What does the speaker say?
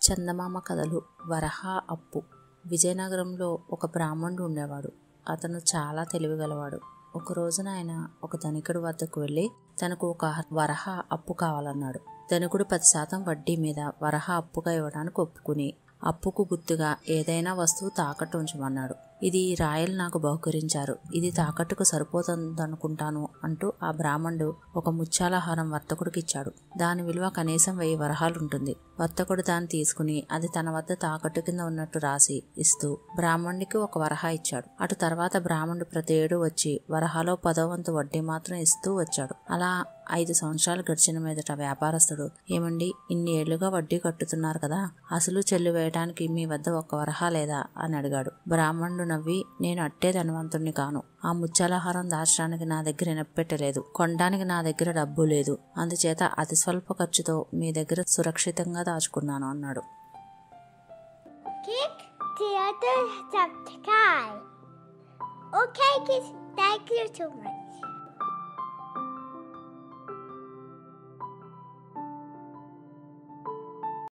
చందమామ కథలు వరహ అప్పు విజయనగరంలో ఒక బ్రాహ్మణుడు ఉండేవాడు అతను చాలా తెలివిగలవాడు ఒక రోజున ఆయన ఒక ధనికుడి వద్దకు వెళ్ళి తనకు ఒక వరహ అప్పు కావాలన్నాడు ధనికుడు పది శాతం వడ్డీ మీద వరహ అప్పుగా ఇవ్వడానికి ఒప్పుకుని అప్పుకు గుర్తుగా ఏదైనా వస్తువు తాకట్టు ఉంచమన్నాడు ఇది రాయలు నాకు బహుకరించారు ఇది తాకట్టుకు సరిపోతుందనుకుంటాను అంటూ ఆ బ్రాహ్మణుడు ఒక ముత్యాలహారం వర్తకుడికి ఇచ్చాడు దాని విలువ కనీసం వెయ్యి వరహాలు ఉంటుంది వర్తకుడు దాన్ని తీసుకుని అది తన వద్ద తాకట్టు కింద ఉన్నట్టు రాసి ఇస్తూ బ్రాహ్మణుడికి ఒక వరహ ఇచ్చాడు అటు తర్వాత బ్రాహ్మణుడు ప్రతి ఏడు వచ్చి వరహాలో పదో వంతు వడ్డీ మాత్రం ఇస్తూ వచ్చాడు అలా ఐదు సంవత్సరాలు గడిచిన మీదట వ్యాపారస్తుడు ఏమండి ఇన్ని ఏళ్లుగా వడ్డీ కట్టుతున్నారు కదా అసలు చెల్లు వేయడానికి మీ వద్ద ఒక వరహా లేదా అని అడిగాడు బ్రాహ్మణుడు నవ్వి నేను అట్టే ధనవంతుణ్ణి కాను ఆ ముత్యాలహారం దాచడానికి నా దగ్గర నెప్పెట్టలేదు కొనడానికి నా దగ్గర డబ్బు లేదు అందుచేత అతి స్వల్ప ఖర్చుతో మీ దగ్గర సురక్షితంగా దాచుకున్నాను అన్నాడు Kick the other subscribe. Okay, kids, thank you so much.